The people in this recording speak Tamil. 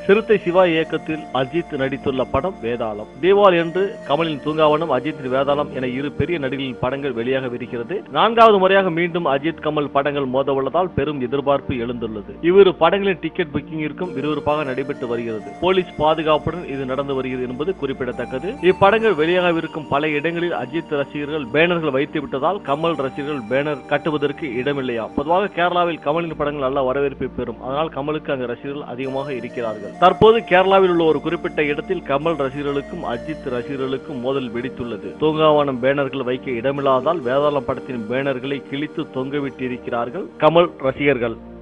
சிறுத்தை சிவா இயக்கத்தில் அஜித் நடித்துள்ள படம் வேதாளம் தீபாவளி என்று கமலின் தூங்காவனம் அஜித்தின் வேதாளம் என இரு பெரிய நடிகர்களின் படங்கள் வெளியாகவிருக்கிறது நான்காவது முறையாக மீண்டும் அஜித் கமல் படங்கள் மோத உள்ளதால் பெரும் எதிர்பார்ப்பு எழுந்துள்ளது இவ்விரு படங்களின் டிக்கெட் புக்கிங்கிற்கும் விறுவிறுப்பாக நடைபெற்று வருகிறது போலீஸ் பாதுகாப்புடன் இது நடந்து வருகிறது என்பது குறிப்பிடத்தக்கது இப்படங்கள் வெளியாகவிருக்கும் பல இடங்களில் அஜித் ரசிகர்கள் பேனர்கள் வைத்து விட்டதால் கமல் ரசிகர்கள் பேனர் கட்டுவதற்கு இடமில்லையா பொதுவாக கேரளாவில் கமலின் படங்கள் நல்ல வரவேற்பை பெறும் அதனால் கமலுக்கு அங்கு ரசிகர்கள் அதிகமாக இருக்கிறார்கள் தற்போது கேரளாவில் உள்ள ஒரு குறிப்பிட்ட இடத்தில் கமல் ரசிகர்களுக்கும் அஜித் ரசிகர்களுக்கும் மோதல் வெடித்துள்ளது தூங்காவனம் பேனர்கள் வைக்க இடமில்லாதால் வேதாளம் படத்தின் பேனர்களை கிழித்து தொங்கவிட்டிருக்கிறார்கள் கமல் ரசிகர்கள்